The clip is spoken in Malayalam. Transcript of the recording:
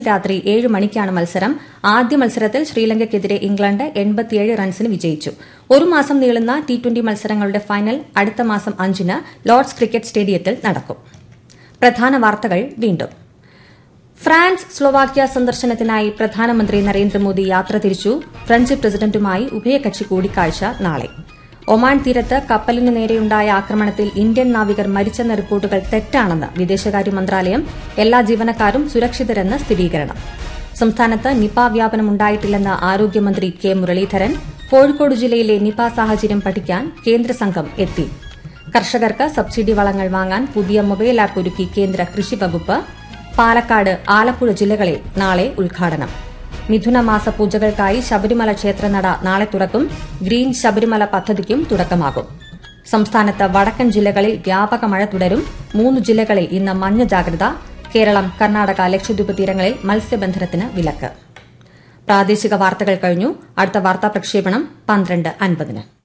രാത്രി ഏഴ് മണിക്കാണ് മത്സരം ആദ്യ മത്സരത്തിൽ ശ്രീലങ്കയ്ക്കെതിരെ ഇംഗ്ലണ്ട് എൺപത്തിയേഴ് റൺസിന് വിജയിച്ചു ഒരു മാസം നീളുന്ന ടി ട്വന്റി മത്സരങ്ങളുടെ ഫൈനൽ അടുത്ത മാസം അഞ്ചിന് ലോർഡ്സ് ക്രിക്കറ്റ് സ്റ്റേഡിയത്തിൽ നടക്കും പ്രധാന വാർത്തകൾ വീണ്ടും ഫ്രാൻസ് സ്ലോവാക്യ സന്ദർശനത്തിനായി പ്രധാനമന്ത്രി നരേന്ദ്രമോദി യാത്ര തിരിച്ചു ഫ്രഞ്ച് പ്രസിഡന്റുമായി ഉഭയകക്ഷി കൂടിക്കാഴ്ച നാളെ ഒമാൻ തീരത്ത് കപ്പലിന് നേരെയുണ്ടായ ആക്രമണത്തിൽ ഇന്ത്യൻ നാവികർ മരിച്ചെന്ന റിപ്പോർട്ടുകൾ തെറ്റാണെന്ന് വിദേശകാര്യ മന്ത്രാലയം എല്ലാ ജീവനക്കാരും സുരക്ഷിതരെന്ന് സ്ഥിരീകരണം സംസ്ഥാനത്ത് നിപ വ്യാപനമുണ്ടായിട്ടില്ലെന്ന് ആരോഗ്യമന്ത്രി കെ മുരളീധരൻ കോഴിക്കോട് ജില്ലയിലെ നിപ സാഹചര്യം പഠിക്കാൻ കേന്ദ്ര സംഘം എത്തി കർഷകർക്ക് സബ്സിഡി വളങ്ങൾ വാങ്ങാൻ പുതിയ മൊബൈൽ ആപ്പ് ഒരുക്കി കേന്ദ്ര കൃഷി വകുപ്പ് പാലക്കാട് ആലപ്പുഴ ജില്ലകളിൽ നാളെ ഉദ്ഘാടനം മിഥുനമാസ പൂജകൾക്കായി ശബരിമല ക്ഷേത്രനട നാളെ തുറക്കും ഗ്രീൻ ശബരിമല പദ്ധതിക്കും തുടക്കമാകും സംസ്ഥാനത്ത് വടക്കൻ ജില്ലകളിൽ വ്യാപക മഴ തുടരും മൂന്ന് ജില്ലകളിൽ ഇന്ന് മഞ്ഞ ജാഗ്രത കേരളം കർണാടക ലക്ഷദ്വീപ് തീരങ്ങളിൽ മത്സ്യബന്ധനത്തിന് വിലക്ക് പ്രാദേശിക വാർത്തകൾ കഴിഞ്ഞു അടുത്ത വാർത്താ പ്രക്ഷേപണം പന്ത്രണ്ട് അൻപതിന്